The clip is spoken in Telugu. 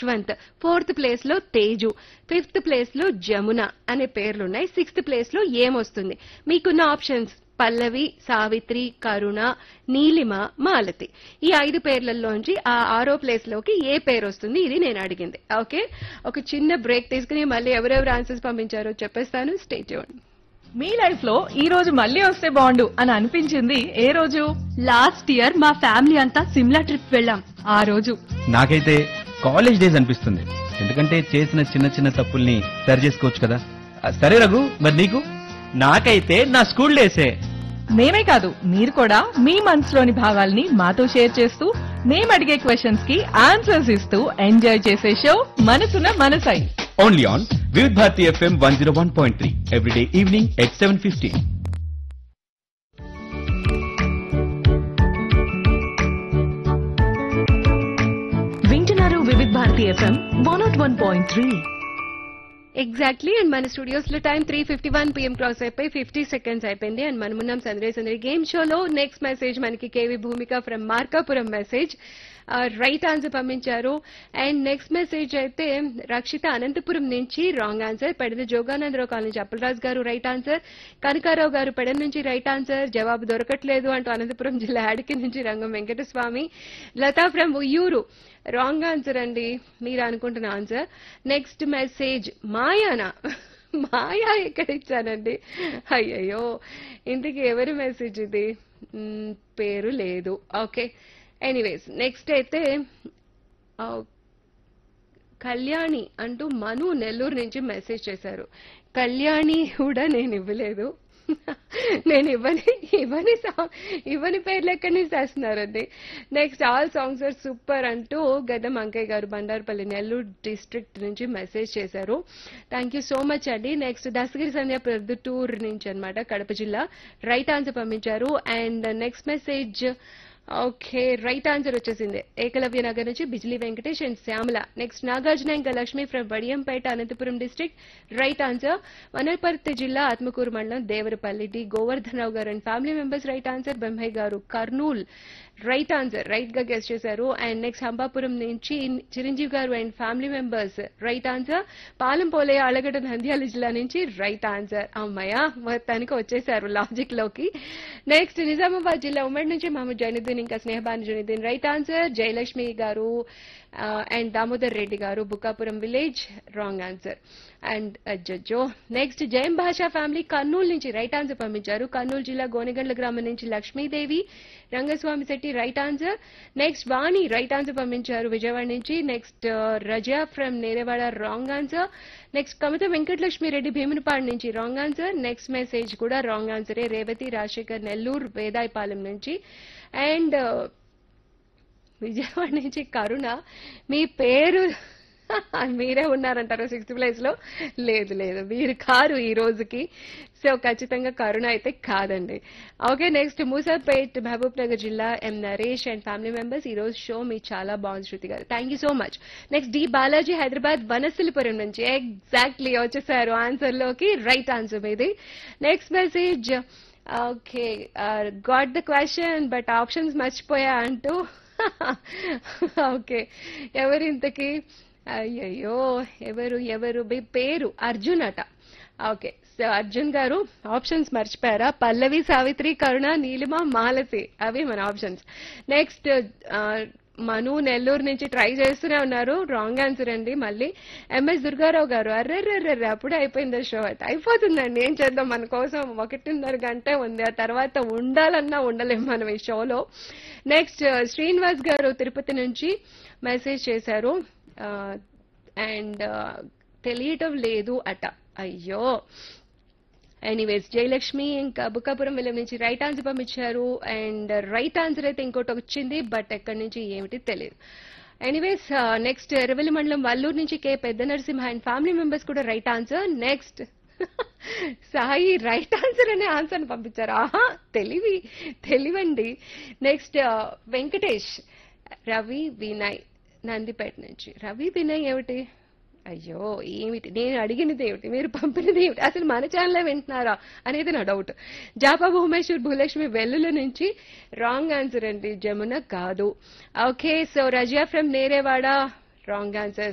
యశ్వంత్ ఫోర్త్ ప్లేస్ లో తేజు ఫిఫ్త్ ప్లేస్ లో జమున అనే పేర్లున్నాయి సిక్స్త్ ప్లేస్ లో ఏమొస్తుంది మీకున్న ఆప్షన్స్ పల్లవి సావిత్రి కరుణ నీలిమ మాలతి ఈ ఐదు పేర్లలోంచి ఆ ఆరో ప్లేస్ లోకి ఏ పేరు వస్తుంది ఇది నేను అడిగింది ఓకే ఒక చిన్న బ్రేక్ తీసుకుని మళ్ళీ ఎవరెవరు ఆన్సర్స్ పంపించారో చెప్పేస్తాను స్టేట్ మీ లైఫ్ లో ఈ రోజు మళ్ళీ వస్తే బాగుండు అని అనిపించింది ఏ రోజు లాస్ట్ ఇయర్ మా ఫ్యామిలీ అంతా సిమ్లా ట్రిప్ వెళ్ళాం ఆ రోజు నాకైతే కాలేజ్ డేస్ అనిపిస్తుంది ఎందుకంటే చేసిన చిన్న చిన్న తప్పుల్ని సరి చేసుకోవచ్చు కదా ఆ, సరే రఘు మరి నీకు నాకైతే నా స్కూల్ డేసే మేమే కాదు మీరు కూడా మీ మనసులోని భావాల్ని మాతో షేర్ చేస్తూ మేము అడిగే క్వశ్చన్స్ కి ఆన్సర్స్ ఇస్తూ ఎంజాయ్ చేసే షో మనసున మనసై only on Vividh Bharati FM one zero one point three every day evening at seven fifteen వింటున్నారు Vividh Bharati FM one naught one point three exactly and మన స్టూడియోస్ లో time three fifty one PM cross అయిపోయి ఫిఫ్టీ సెకండ్స్ అయిపోయింది అండ్ మనమున్నాం సందరే సందరి గేమ్ షోలో నెక్స్ట్ మెసేజ్ మనకి K V Bhoomika from Markapuram message right answer పంపించారు అండ్ నెక్స్ట్ మెసేజ్ అయితే రక్షిత అనంతపురం నుంచి రాంగ్ ఆన్సర్ పెడద జోగానందరావు కాలనీ నుంచి అప్పలరాజు గారు రైట్ ఆన్సర్ కనకారావు గారు పెడ నుంచి రైట్ ఆన్సర్ జవాబు దొరకట్లేదు అంటూ అనంతపురం జిల్లా యాడికి నుంచి రంగం Venkataswamy Latha from Uyyuru wrong answer అండి మీరు అనుకుంటున్న ఆన్సర్ నెక్స్ట్ మెసేజ్ మాయానా మాయా ఎక్కడ ఇచ్చానండి అయ్యయ్యో ఇంటికి ఎవరి మెసేజ్ ఇది మ్, పేరు లేదు ఓకే ఎనీవేస్ నెక్స్ట్ అయితే ఆ, కళ్యాణి అంటూ మను నెల్లూరు నుంచి మెసేజ్ చేశారు కళ్యాణి కూడా నేను ఇవ్వలేదు నేను ఇవ్వని ఇవ్వని song- ఇవ్వని పేర్లు ఎక్కడి నుంచి చేస్తున్నారండి next all songs are super అంటూ గద్దం అంకయ్య గారు బండారుపల్లి నెల్లూరు డిస్ట్రిక్ట్ నుంచి మెసేజ్ చేశారు థ్యాంక్ యూ సో మచ్ అండి నెక్స్ట్ దశగిరి సంధ్య ప్రొద్దుటూర్ నుంచి అన్నమాట కడప జిల్లా రైట్ ఆన్సర్ పంపించారు and next message okay right answer వచ్చేసింది ఏకలవ్య నగర్ నుంచి బిజ్లీ వెంకటేష్ అండ్ శ్యామల నెక్స్ట్ నాగార్జున ఇంకా Lakshmi from Badiyampeta Anantapur district right answer Wanaparthy జిల్లా ఆత్మకూరు మండలం Devarapalli D Govardhanarao garu and family members right answer Bembhai garu Kurnool right answer right గా గెస్ట్ చేశారు అండ్ నెక్స్ట్ హంబాపురం నుంచి Chiranjeevi garu and family members right answer Palem పోలే ఆలగడ్డ నంద్యాల జిల్లా నుంచి రైట్ ఆన్సర్ అమ్మయ్య మొత్తానికి వచ్చేసారు లాజిక్ లోకి నెక్స్ట్ నిజామాబాద్ జిల్లా ఉమ్మడి నుంచి మహమ్మద్ జైనుద్దీన్ ఇంకా Snehaban Zainuddin right answer Jayalakshmi garu and Damodar Reddy garu Bukkapuram village wrong answer and జడ్జో నెక్స్ట్ జయం భాషా ఫ్యామిలీ కర్నూలు నుంచి రైట్ ఆన్సర్ పంపించారు కర్నూలు జిల్లా గోనెగండ్ల గ్రామం నుంచి Lakshmidevi Rangaswamy Shetty right answer next Vani right answer పంపించారు విజయవాడ నుంచి next Raza from Nerewada wrong answer next Kavitha Venkatalakshmi Reddy Bhimunipadu నుంచి రాంగ్ ఆన్సర్ నెక్స్ట్ మెసేజ్ కూడా రాంగ్ ఆన్సరే రేవతి రాజశేఖర్ నెల్లూరు వేదాయపాలెం నుంచి అండ్ విజయవాడ నుంచి కరుణ మీ పేరు మీరే ఉన్నారంటారు సిక్స్త్ ప్లేస్ లో లేదు లేదు మీరు కారు ఈ రోజుకి సో ఖచ్చితంగా కరుణ అయితే కాదండి ఓకే నెక్స్ట్ మూసాపేట్ మహబూబ్ నగర్ జిల్లా M Naresh and family members ఈ రోజు షో మీ చాలా బాగుంది Shruti garu thank you so much next D Balaji Hyderabad Vanasthalipuram నుంచి ఎగ్జాక్ట్లీ వచ్చేసారు ఆన్సర్ లోకి రైట్ ఆన్సర్ మీది next message okay got the question but options మర్చిపోయా అంటూ ఓకే ఎవరు ఇంతకి అయ్యయ్యో ఎవరు ఎవరు మీ పేరు అర్జున్ అట ఓకే సో అర్జున్ గారు ఆప్షన్స్ మర్చిపోయారా పల్లవి సావిత్రి కరుణ నీలిమ మాలతి అవి మన ఆప్షన్స్ నెక్స్ట్ మను నెల్లూరు నుంచి ట్రై చేస్తూనే ఉన్నారు రాంగ్ ఆన్సర్ అండి మళ్ళీ ఎంఎస్ దుర్గారావు గారు అర్రెర్రెర్రెర్రె అప్పుడే అయిపోయింది షో అయితే అయిపోతుందండి ఏం చేద్దాం మన కోసం ఒకటిన్నర గంట ఉంది ఆ తర్వాత ఉండాలన్నా ఉండలేం మనం ఈ షోలో నెక్స్ట్ శ్రీనివాస్ గారు తిరుపతి నుంచి మెసేజ్ చేశారు అండ్ తెలియటం లేదు అట అయ్యో ఎనీవేస్ జయలక్ష్మి ఇంకా బుక్కాపురం విలేజ్ నుంచి రైట్ ఆన్సర్ పంపించారు అండ్ రైట్ ఆన్సర్ అయితే ఇంకోటి వచ్చింది బట్ ఎక్కడి నుంచి ఏమిటి తెలియదు ఎనీవేస్ నెక్స్ట్ ఎరవెల్లి మండలం వల్లూరు నుంచి కే పెద్ద నరసింహ అండ్ ఫ్యామిలీ మెంబర్స్ కూడా right answer next Sai right answer అనే ఆన్సర్ పంపించారు ఆహా తెలివి తెలివండి నెక్స్ట్ వెంకటేష్ రవి వినయ్ నందిపేట నుంచి రవి వినయ్ ఏమిటి అయ్యో ఏమిటి నేను అడిగినది ఏమిటి మీరు పంపినది ఏమిటి అసలు మన ఛానల్లో వింటున్నారా అనేది నా డౌట్ జాపా భువనేశ్వర్ భూలక్ష్మి వెల్లుల నుంచి రాంగ్ ఆన్సర్ అండి జమున కాదు okay so Raziya from Nerewada wrong answer